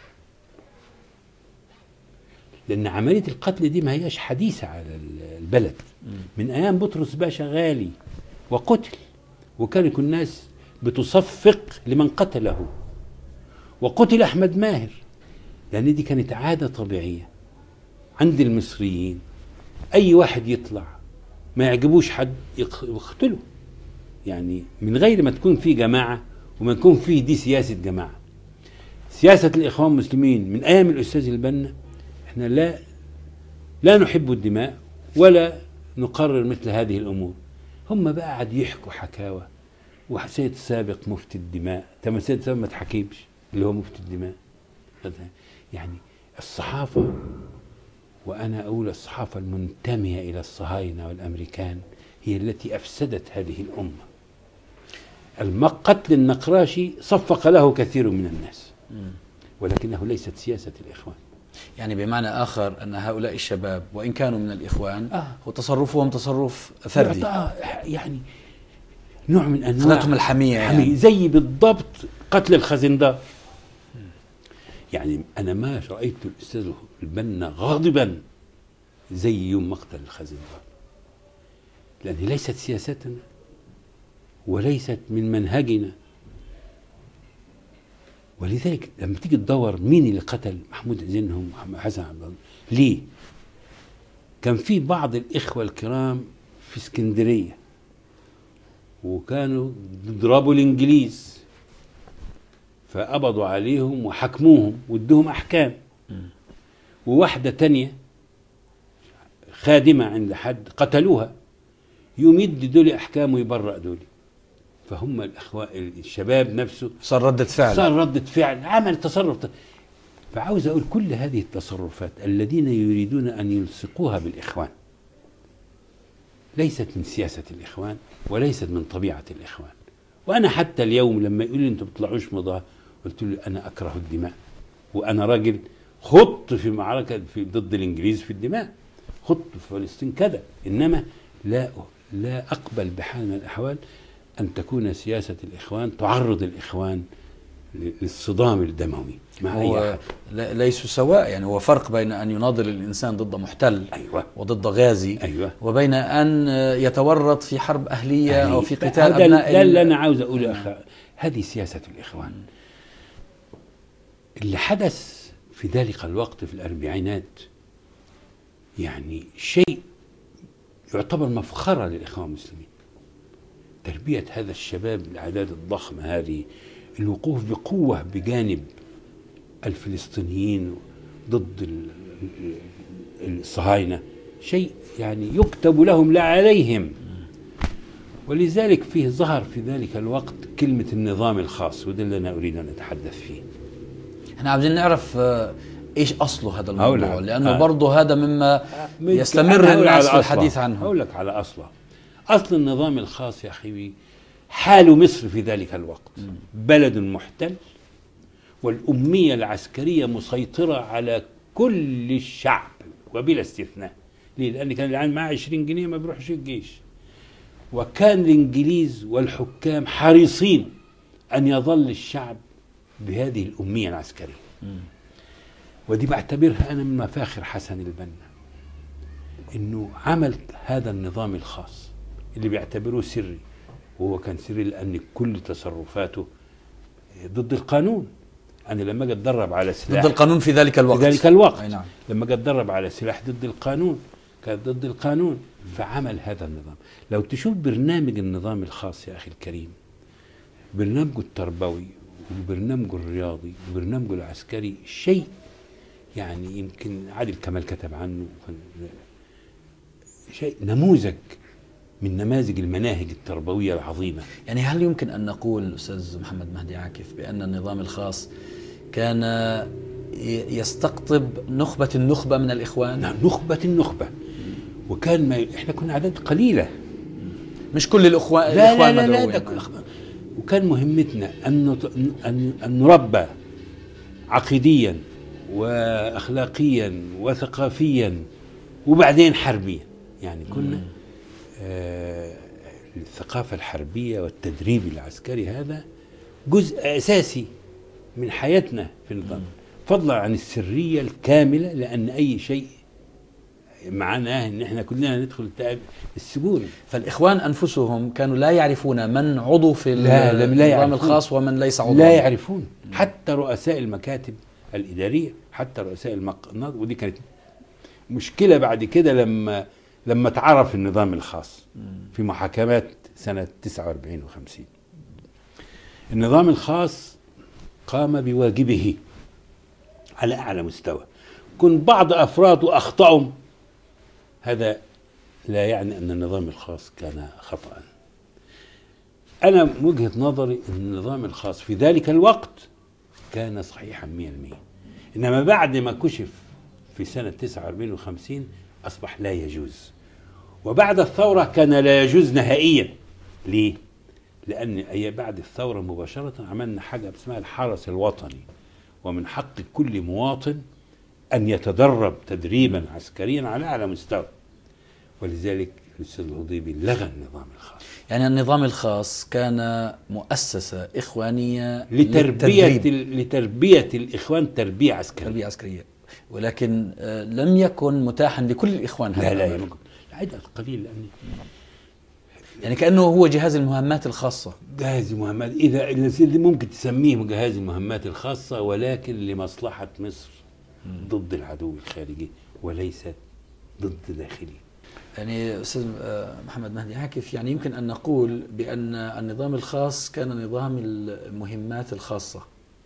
لأن عملية القتل دي ما هياش حديثة على البلد من أيام بطرس باشا غالي وقتل وكان يكون الناس بتصفق لمن قتله وقتل أحمد ماهر لأن دي كانت عادة طبيعية عند المصريين أي واحد يطلع ما يعجبوش حد يق- يقتله يعني من غير ما تكون في جماعة وما يكون في دي سياسة جماعة سياسة الإخوان المسلمين من أيام الأستاذ البنا احنا لا لا نحب الدماء ولا نقرر مثل هذه الامور هم بقى قاعد يحكوا حكاوى وسيد سابق مفتي الدماء تم سيد سابق ما تحكيمش اللي هو مفتي الدماء يعني الصحافة وأنا أقول الصحافة المنتمية إلى الصهاينة والأمريكان هي التي أفسدت هذه الأمة الم- قتل النقراشي صفق له كثير من الناس مم. ولكنه ليست سياسة الإخوان يعني بمعنى اخر ان هؤلاء الشباب وان كانوا من الاخوان آه. وتصرفهم تصرف فردي آه، يعني نوع من انواع خذتهم الحميه حمية يعني. زي بالضبط قتل الخزندار يعني انا ما رايت الاستاذ البنا غاضبا زي يوم مقتل الخزندار لان ليست سياستنا وليست من منهجنا ولذلك لما تيجي تدور مين اللي قتل محمود زينهم محمد حسن عبد الله ليه؟ كان في بعض الاخوه الكرام في اسكندريه وكانوا ضربوا الانجليز فقبضوا عليهم وحكموهم وادوهم احكام وواحده تانية خادمه عند حد قتلوها يوم يدي دول احكام ويبرأ دول فهم الاخوه الشباب نفسه صار ردة فعل صار ردة فعل عمل تصرف فعاوز اقول كل هذه التصرفات الذين يريدون ان يلصقوها بالاخوان ليست من سياسه الاخوان وليست من طبيعه الاخوان وانا حتى اليوم لما يقول لي انتوا بتطلعوش مضاه قلت له انا اكره الدماء وانا راجل خضت في معركه في ضد الانجليز في الدماء خضت في فلسطين كذا انما لا لا اقبل بحال من الاحوال ان تكون سياسه الاخوان تعرض الاخوان للصدام الدموي مع اي هو احد لا- ليسوا سواء يعني هو فرق بين ان يناضل الانسان ضد محتل ايوه وضد غازي ايوه وبين ان يتورط في حرب اهليه او في قتال هذا ابناء ده ال- اللي انا عاوز اقوله يا اخي هذه سياسه الاخوان اللي حدث في ذلك الوقت في الاربعينات يعني شيء يعتبر مفخره للاخوان المسلمين تربيه هذا الشباب الاعداد الضخمه هذه الوقوف بقوه بجانب الفلسطينيين ضد ال- ال- الصهاينة شيء يعني يكتب لهم لا عليهم ولذلك فيه ظهر في ذلك الوقت كلمة النظام الخاص وده اللي أنا أريد أن أتحدث فيه احنا عاوزين نعرف آه، ايش اصله هذا هقول الموضوع لك. لانه آه. برضه هذا مما أنا يستمر هقول الناس على في أصله. الحديث عنه هقول لك على أصله أصل النظام الخاص يا أخي حال مصر في ذلك الوقت بلد محتل والأمية العسكرية مسيطرة على كل الشعب وبلا استثناء ليه؟ لأن كان العام معاه 20 جنيه ما بيروحش الجيش وكان الإنجليز والحكام حريصين أن يظل الشعب بهذه الأمية العسكرية ودي بعتبرها أنا من مفاخر حسن البنا إنه عمل هذا النظام الخاص اللي بيعتبروه سري وهو كان سري لأن كل تصرفاته ضد القانون أنا لما أجي أتدرب على سلاح ضد القانون في ذلك الوقت في ذلك الوقت أي نعم لما جه اتدرب على سلاح ضد القانون كان ضد القانون فعمل هذا النظام لو تشوف برنامج النظام الخاص يا أخي الكريم برنامجه التربوي وبرنامجه الرياضي وبرنامجه العسكري شيء يعني يمكن عادل كمال كتب عنه شيء نموذج من نماذج المناهج التربوية العظيمة يعني هل يمكن ان نقول استاذ محمد مهدي عاكف بان النظام الخاص كان ي- يستقطب نخبه النخبه من الاخوان نعم، نخبة النخبة وكان ما احنا كنا اعداد قليله مش كل الاخوان لا لا الاخوان لا, لا مدعوين. ده ك- وكان مهمتنا أن نط- أن أن نربى عقيديا وأخلاقيا وثقافيا وبعدين حربيا يعني كنا آه الثقافة الحربية والتدريب العسكري هذا جزء أساسي من حياتنا في النظام فضلا عن السرية الكاملة لأن أي شيء معناه ان احنا كلنا ندخل التأب- السجون فالاخوان انفسهم كانوا لا يعرفون من عضو في لا، لا، لا النظام يعرفون. الخاص ومن ليس عضوا لا يعرفون حتى رؤساء المكاتب الإدارية حتى رؤساء المقناط ودي كانت مشكلة بعد كده لما لما اتعرف النظام الخاص في محاكمات سنة 49 و50 النظام الخاص قام بواجبه على أعلى مستوى كن بعض أفراده أخطأوا هذا لا يعني أن النظام الخاص كان خطأ أنا من وجهة نظري أن النظام الخاص في ذلك الوقت كان صحيحا 100% إنما بعد ما كشف في سنة 49 و50 أصبح لا يجوز وبعد الثورة كان لا يجوز نهائيا ليه؟ لأن أي بعد الثورة مباشرة عملنا حاجة اسمها الحرس الوطني ومن حق كل مواطن أن يتدرب تدريبا عسكريا على أعلى مستوى ولذلك الأستاذ الهضيبي لغى النظام الخاص يعني النظام الخاص كان مؤسسه اخوانيه لتربية للتدريب. ال- لتربية الإخوان تربية عسكرية تربيه عسكريه ولكن آه، لم يكن متاحا لكل الاخوان هذا لا لا الأمر. يمكن العدد قليل لأن يعني كانه هو جهاز المهمات الخاصه جهاز المهمات إذا اللي ممكن تسميه جهاز المهمات الخاصة ولكن لمصلحة مصر ضد العدو الخارجي وليست ضد داخلي يعني استاذ آه، محمد مهدي عاكف يعني يمكن ان نقول بان النظام الخاص كان نظام المهمات الخاصه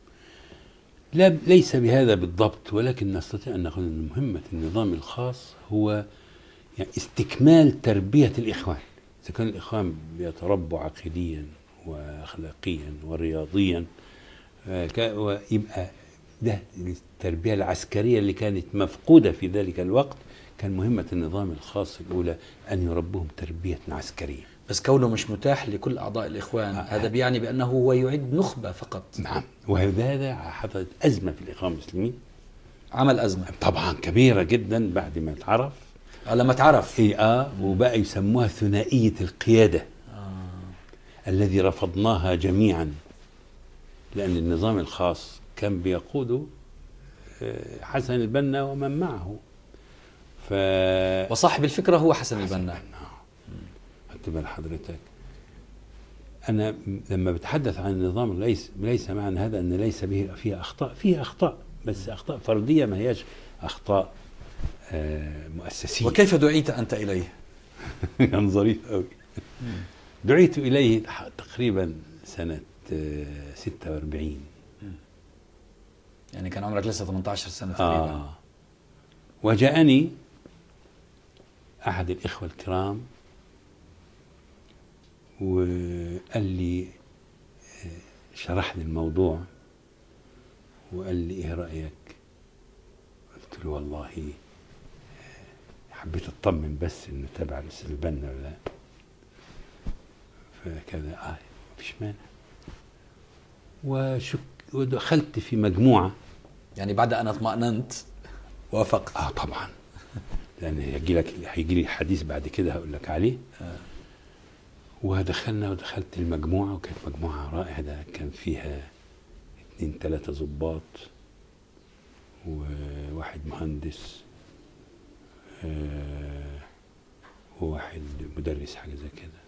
لا ليس بهذا بالضبط ولكن نستطيع أن نقول أن مهمة النظام الخاص هو يعني استكمال تربية الإخوان إذا كان الإخوان بيتربوا عقيديا وأخلاقيا ورياضيا آه، كا- ويبقى ده التربية العسكرية اللي كانت مفقودة في ذلك الوقت كان مهمة النظام الخاص الأولى أن يربوهم تربية عسكرية بس كونه مش متاح لكل اعضاء الاخوان آه. هذا بيعني بانه هو يعد نخبه فقط نعم وهذا حصلت أزمة في الإخوان المسلمين عمل ازمه طبعا كبيرة جدا بعد ما اتعرف آه، لما تعرف اي اه وبقى يسموها ثنائية القيادة الذي رفضناها جميعا لأن النظام الخاص كان بيقوده آه، حسن البنا ومن معه ف وصاحب الفكره هو حسن البنا خدت بال حضرتك أنا م- لما بتحدث عن النظام ليس ليس معنى هذا أن ليس به فيه أخطاء فيه أخطاء بس أخطاء فردية ما هياش أخطاء آه، مؤسسية وكيف دعيت انت اليه؟ كان ظريف قوي دعيت إليه ح- تقريبا سنة آه، 46 يعني كان عمرك لسه 18 سنة تقريبا آه وجاءني أحد الإخوة الكرام وقال لي آه، شرح لي الموضوع وقال لي إيه رأيك قلت له والله آه، حبيت أطمن بس إنه تبع الأستاذ البنا ولا لا فكذا آه مفيش مانع وشك ودخلت في مجموعة يعني بعد أن اطمأننت وافقت اه طبعا لان هيجي لك هيجي لي حديث بعد كده هقول لك عليه آه. ودخلنا ودخلت المجموعه وكانت مجموعه رائعه ده كان فيها اتنين تلاته ظباط وواحد مهندس آه، وواحد مدرس حاجه زي كده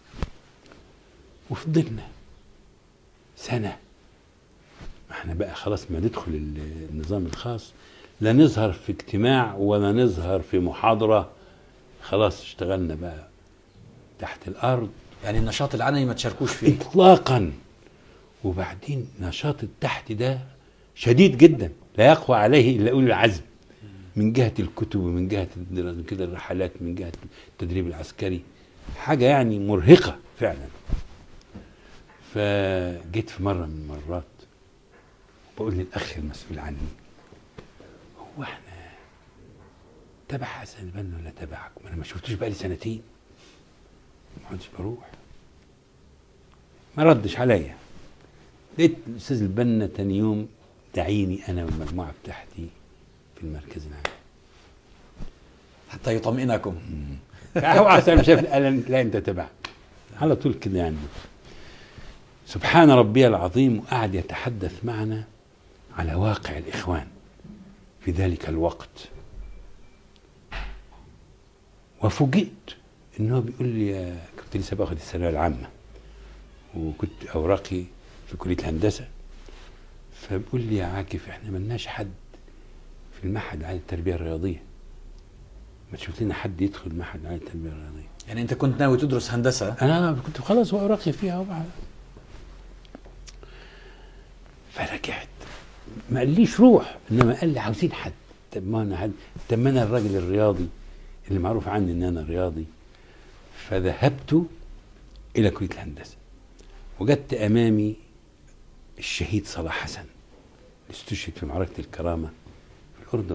وفضلنا سنه ما احنا بقى خلاص ما ندخل ال- النظام الخاص لا نظهر في اجتماع ولا نظهر في محاضرة خلاص اشتغلنا بقى تحت الأرض يعني النشاط العلني ما تشاركوش فيه إطلاقا وبعدين نشاط التحت ده شديد جدا لا يقوى عليه إلا أولي العزم من جهة الكتب ومن جهة الدرا- كده الرحلات من جهة التدريب العسكري حاجة يعني مرهقة فعلا فجيت في مرة من المرات بقول للأخ المسؤول عني هو احنا تبع حسن البنا ولا تبعك؟ ما انا ما شفتوش بقالي سنتين ما كنتش بروح ما ردش عليا لقيت الاستاذ البنا تاني يوم دعيني انا والمجموعه بتاعتي في المركز العام حتى يطمئنكم هو عشان شاف قال لا انت تبع على طول كده يعني سبحان ربي العظيم وقعد يتحدث معنا على واقع الاخوان في ذلك الوقت وفوجئت انه بيقول لي يا- كنت لسه باخد الثانويه العامه وكنت اوراقي في كليه الهندسه فبيقول لي يا عاكف احنا ملناش حد في المعهد العالي للتربيه الرياضيه ما تشوف لنا حد يدخل معهد العالي للتربيه الرياضيه يعني أنت كنت ناوي تدرس هندسة انا كنت خلاص واوراقي فيها وبعد فرجعت ما قاليش روح انما قال لي عاوزين حد طب ما انا حد طب ما انا الراجل الرياضي اللي معروف عني ان انا رياضي فذهبت الى كليه الهندسه وجدت امامي الشهيد صلاح حسن اللي استشهد في معركه الكرامه في الاردن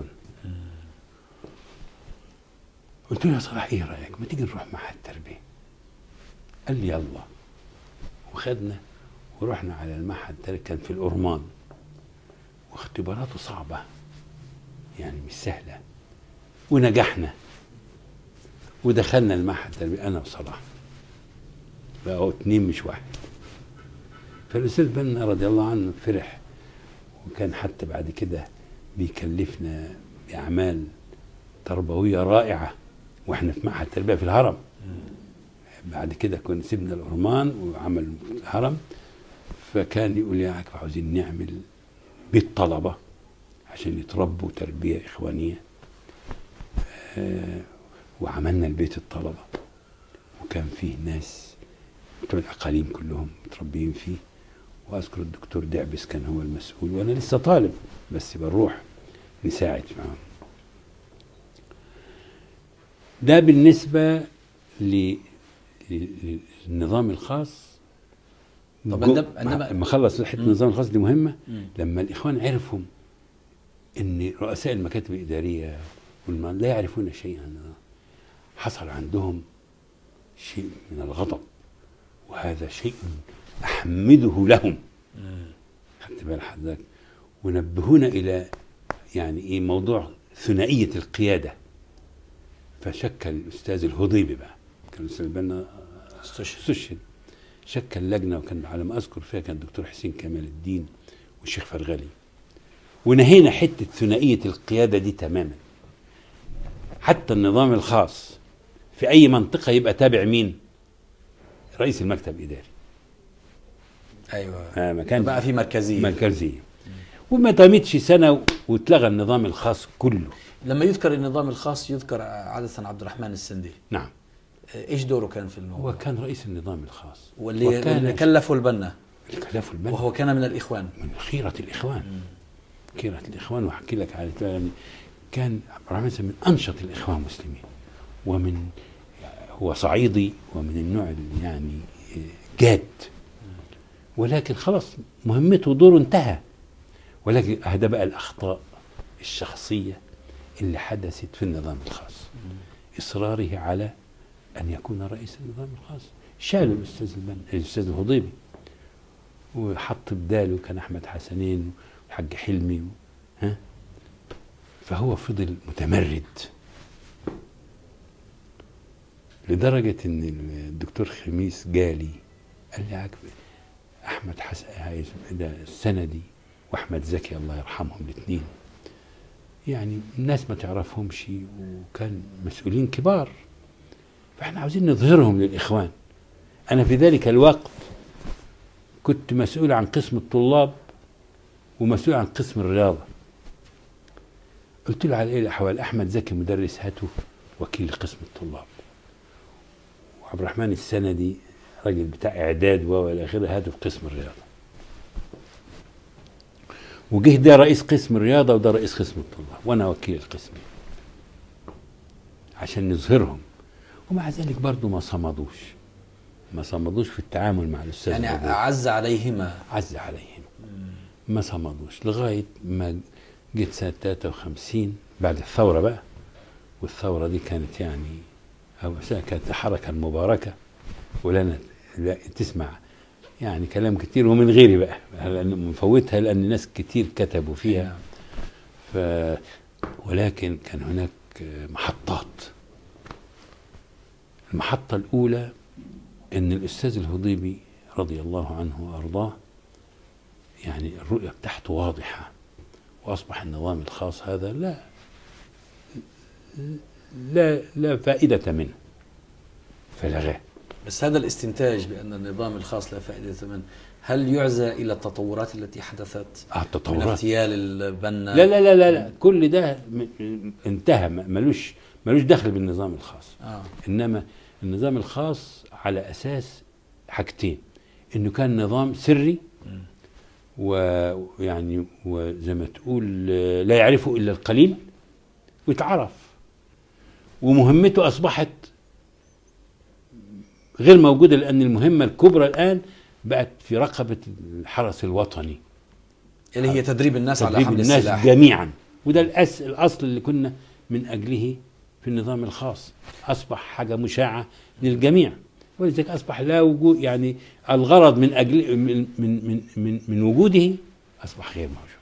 قلت له يا صلاح ايه رايك ما تيجي نروح معهد التربيه قال لي يلا وخدنا ورحنا على المعهد ده كان في الأورمان واختباراته صعبة يعني مش سهلة ونجحنا ودخلنا المعهد التربية أنا وصلاح بقوا اتنين مش واحد فالأستاذ بنا رضي الله عنه فرح وكان حتى بعد كده بيكلفنا بأعمال تربوية رائعة واحنا في معهد التربية في الهرم بعد كده كنا سيبنا الأورمان وعمل الهرم فكان يقول يا عاكف عاوزين نعمل بيت طلبة عشان يتربوا تربية إخوانية آه وعملنا البيت الطلبة وكان فيه ناس بتوع الأقاليم كلهم متربيين فيه وأذكر الدكتور دعبس كان هو المسؤول وأنا لسه طالب بس بنروح نساعد معاهم ده بالنسبة ل- ل- للنظام الخاص طب جو- عندما- عندما- لما خلص حته مم. النظام الخاص دي مهمه مم. لما الاخوان عرفوا ان رؤساء المكاتب الاداريه والم- لا يعرفون شيئا عن النظام، حصل عندهم شيء من الغضب وهذا شيء احمده لهم خدت بال حضرتك ونبهونا الى يعني ايه موضوع ثنائيه القياده فشكل الاستاذ الهضيبي بقى كان الاستاذ البنا استشهد استشهد شكل لجنه وكان على ما اذكر فيها كان الدكتور حسين كمال الدين والشيخ فرغلي ونهينا حته ثنائيه القياده دي تماما حتى النظام الخاص في اي منطقه يبقى تابع مين رئيس المكتب الاداري أيوة آه ما كان بقى في مركزية مركزيه وما تمتش سنه واتلغى النظام الخاص كله لما يذكر النظام الخاص يذكر عادة عبد الرحمن السندي نعم ايش دوره كان في الموضوع؟ هو كان رئيس النظام الخاص واللي, وكان واللي كلفه البنا الخلاف البنا وهو كان من الاخوان من خيرة الإخوان ذاكرة الإخوان وأحكي لك على يعني كان عبد الرحمن سامي من أنشط الإخوان المسلمين ومن هو صعيدي ومن النوع اللي يعني جاد ولكن خلاص مهمته ودوره انتهى ولكن هذا بقى الأخطاء الشخصية اللي حدثت في النظام الخاص إصراره على أن يكون رئيس النظام الخاص شالوا الأستاذ البنا الأستاذ الهضيبي وحط بداله كان أحمد حسنين والحاج حلمي ها فهو فضل متمرد لدرجة إن الدكتور خميس جالي قال لي عجب أحمد حسن ده السندي وأحمد زكي الله يرحمهم الاثنين يعني الناس ما تعرفهمش وكان مسؤولين كبار فاحنا عاوزين نظهرهم للإخوان أنا في ذلك الوقت كنت مسؤول عن قسم الطلاب ومسؤول عن قسم الرياضة قلت له على ايه الاحوال احمد زكي مدرس هاته وكيل قسم الطلاب وعبد الرحمن السندي راجل بتاع اعداد والى اخره هاته في قسم الرياضه وجه ده رئيس قسم الرياضه وده رئيس قسم الطلاب وانا وكيل القسم عشان نظهرهم ومع ذلك برضه ما صمدوش ما صمدوش في التعامل مع الاستاذ يعني العبود. أعز عليهما عز عليهم ما صمدوش لغايه ما جيت سنه 53 بعد الثوره بقى والثوره دي كانت يعني أو كانت الحركه المباركه ولنا لا تسمع يعني كلام كتير ومن غيري بقى لأن مفوتها لان ناس كتير كتبوا فيها ف ولكن كان هناك محطات المحطة الأولى أن الأستاذ الهضيبي رضي الله عنه وأرضاه يعني الرؤية بتاعته واضحة وأصبح النظام الخاص هذا لا لا لا فائدة منه فلغاه بس هذا الاستنتاج بأن النظام الخاص لا فائدة منه هل يعزى إلى التطورات التي حدثت آه من التطورات اغتيال البنا لا لا لا لا, لا. كل ده م- انتهى م- ملوش ملوش دخل بالنظام الخاص آه. انما النظام الخاص على اساس حاجتين انه كان نظام سري مم. ويعني وزي ما تقول آه، لا يعرفه الا القليل ويتعرف ومهمته اصبحت غير موجوده لان المهمه الكبرى الان بقت في رقبه الحرس الوطني اللي هي تدريب الناس على تدريب حمل الناس السلاح جميعا وده الأس الاصل اللي كنا من اجله في النظام الخاص اصبح حاجه مشاعه للجميع ولذلك اصبح لا وجود يعني الغرض من اجل من من من من, من وجوده اصبح غير موجود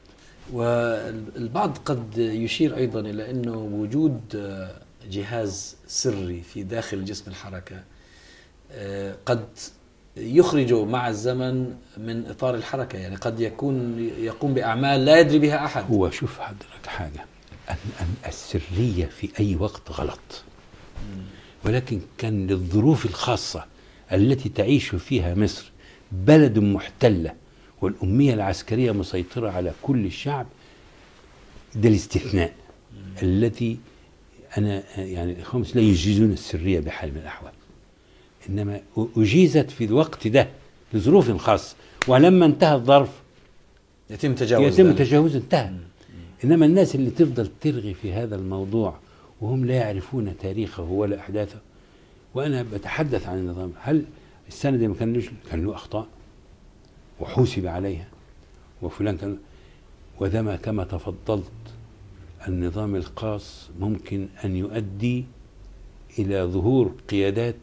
والبعض قد يشير أيضا إلى أنه وجود آه، جهاز سري في داخل جسم الحركة آه، قد يخرج مع الزمن من إطار الحركة يعني قد يكون يقوم بأعمال لا يدري بها أحد هو شوف حضرتك حاجه أن أن السريه في اي وقت غلط ولكن كان للظروف الخاصه التي تعيش فيها مصر بلد محتله والاميه العسكريه مسيطره على كل الشعب ده الاستثناء الذي انا يعني الاخوان لا يجيزون السريه بحال من الاحوال انما اجيزت في الوقت ده لظروف خاصه ولما انتهى الظرف يتم تجاوز يتم ذلك. تجاوزه انتهى انما الناس اللي تفضل ترغي في هذا الموضوع وهم لا يعرفون تاريخه ولا احداثه وانا بتحدث عن النظام هل السنه دي ما كان لوش كان له اخطاء وحوسب عليها وفلان كان وذا ما كما تفضلت النظام الخاص ممكن ان يؤدي الى ظهور قيادات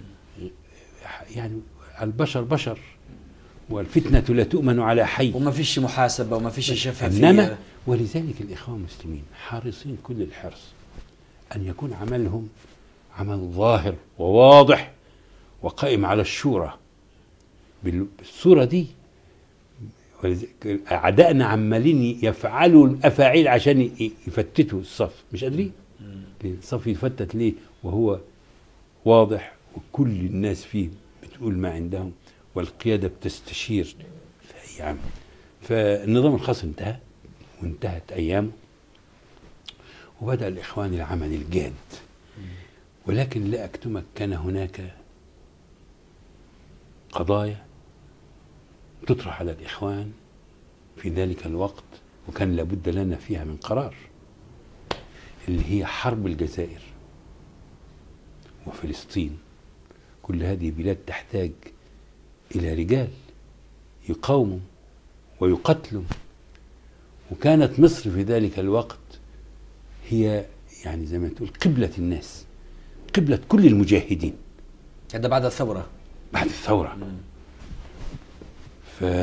يعني البشر بشر والفتنه لا تؤمن على حي وما فيش محاسبة وما فيش شفافية انما ولذلك الاخوان المسلمين حريصين كل الحرص ان يكون عملهم عمل ظاهر وواضح وقائم على الشورى بال- بالصوره دي ولذلك اعدائنا عمالين يفعلوا الافاعيل عشان ي- يفتتوا الصف مش قادرين ليه؟ الصف يفتت ليه وهو واضح وكل الناس فيه بتقول ما عندهم والقياده بتستشير في اي عمل فالنظام الخاص انتهى وانتهت ايامه وبدا الاخوان العمل الجاد ولكن لا اكتمك كان هناك قضايا تطرح على الاخوان في ذلك الوقت وكان لابد لنا فيها من قرار اللي هي حرب الجزائر وفلسطين كل هذه بلاد تحتاج إلى رجال يقاوموا ويقتلوا وكانت مصر في ذلك الوقت هي يعني زي ما تقول قبلة الناس قبلة كل المجاهدين هذا بعد الثورة بعد الثورة ف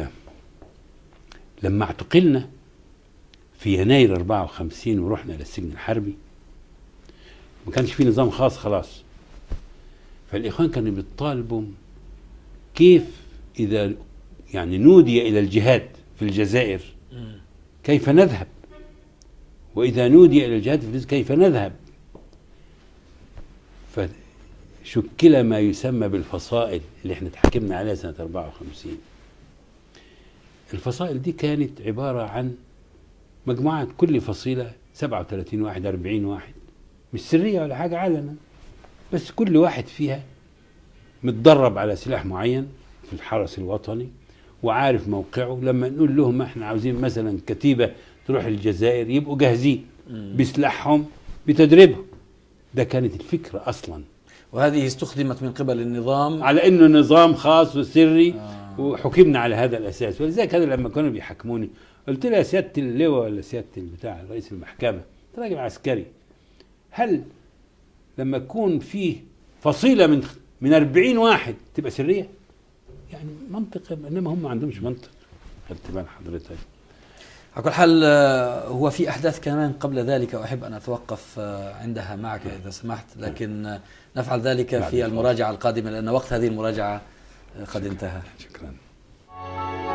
لما اعتقلنا في يناير 54 ورحنا للسجن الحربي ما كانش في نظام خاص خلاص فالإخوان كانوا بيطالبوا كيف إذا يعني نودي إلى الجهاد في الجزائر كيف نذهب وإذا نودي إلى الجهاد في الجزائر كيف نذهب فشكل ما يسمى بالفصائل اللي احنا تحكمنا عليها سنة 54 الفصائل دي كانت عبارة عن مجموعات كل فصيلة 37 واحد 40 واحد مش سرية ولا حاجة علنا بس كل واحد فيها متدرب على سلاح معين في الحرس الوطني وعارف موقعه لما نقول لهم احنا عاوزين مثلا كتيبة تروح الجزائر يبقوا جاهزين بسلاحهم بتدريبهم ده كانت الفكرة أصلا وهذه استخدمت من قبل النظام على انه نظام خاص وسري آه. وحكمنا على هذا الاساس ولذلك هذا لما كانوا بيحكموني قلت له يا سياده اللواء ولا سياده البتاع رئيس المحكمه انت راجل عسكري هل لما يكون فيه فصيله من من 40 واحد تبقى سريه؟ يعني منطق انما هم ما عندهمش منطق خدت بال حضرتك على كل حال آه، هو في احداث كمان قبل ذلك احب ان اتوقف آه، عندها معك اذا سمحت لكن آه، نفعل ذلك بعد في الفاصل. المراجعه القادمه لان وقت هذه المراجعه آه، قد انتهى شكرا